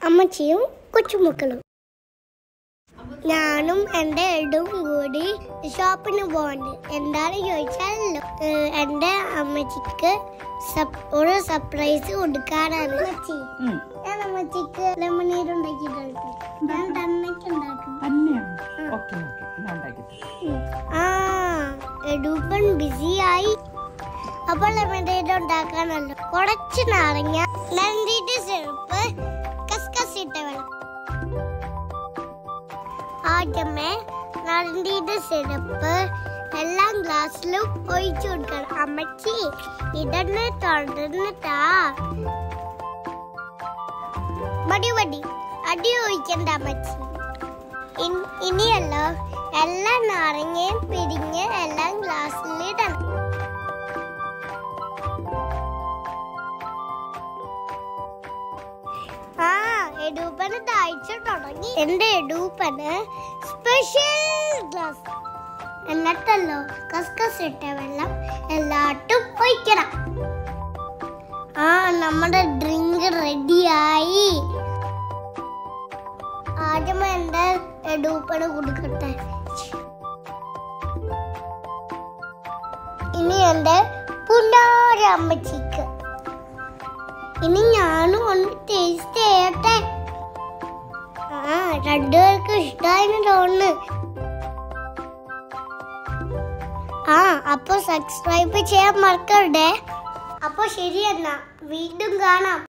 അമ്മച്ചിയും കൊച്ചുമക്കളും ഞാനും എൻ്റെ എടും കൂടി ഷോപ്പിന് പോകുന്നുണ്ട് എന്താണെന്ന് ചോദിച്ചാൽ ഏഹ്, എൻ്റെ അമ്മച്ചിക്ക് സപ്- ഒരു സർപ്രൈസ് കൊടുക്കാനാണ് അമ്മച്ചി ഉം. ഞാൻ അമ്മച്ചിക്ക് ലെമണേഡ് ഉണ്ടാക്കിയിട്ടുണ്ട് ഞാൻ തന്നേക്ക് ഉണ്ടാക്കും തന്നെയാണ് ഓക്കെ ഓക്കെ ഞാൻ ഉണ്ടാക്കി തരാം. ആ എടുപ്പൻ ബിസിയായി അപ്പോൾ ലെമണേഡ് ഉണ്ടാക്കാനല്ലോ കുറച്ച് നാരങ്ങ നന്ദിട്ട് സിറപ്പ് കസ്കസിട്ട വെള്ളം ആദ്യമേ നന്ദിയുടെ സിറപ്പ് എല്ലാം ഗ്ലാസ്സിലും ഒഴിച്ചു കൊടുക്കണം അമ്മച്ചി ഇടന്ന് തുടർന്നിട്ടാ മടി മടി അടി ഒഴിക്കണ്ട അമ്മച്ചി ഇൻ- ഇനിയല്ലോ എല്ലാ നാരങ്ങയും പിരിഞ്ഞ് എല്ലാം ഗ്ലാസ്സിലിടണം ആ എടൂപ്പന് താഴ്ച തുടങ്ങി എന്റെ എടൂപ്പന് സ്പെഷ്യൽ ഗ്ലാസ് എന്നിട്ടല്ലോ കസ്കസ് ഇട്ട വെള്ളം എല്ലാട്ടും ഒഴിക്കണം ആ നമ്മുടെ ഡ്രിങ്ക് റെഡിയായി ആദ്യം എന്റെ എടൂപ്പന് കൊടുക്കട്ടെ ഇനി എന്റെ പുണ്ടാര അമ്മച്ചിക്ക് ഇനി ഞാനും ഒന്ന് ടേസ്റ്റ് ചെയ്യട്ടെ ആ രണ്ടുപേർക്ക് ഇഷ്ടമായി തോന്നുന്നു ആ അപ്പൊ സബ്സ്ക്രൈബ് ചെയ്യാൻ മറക്കരുതേ അപ്പൊ ശരി എന്നാ വീണ്ടും കാണാം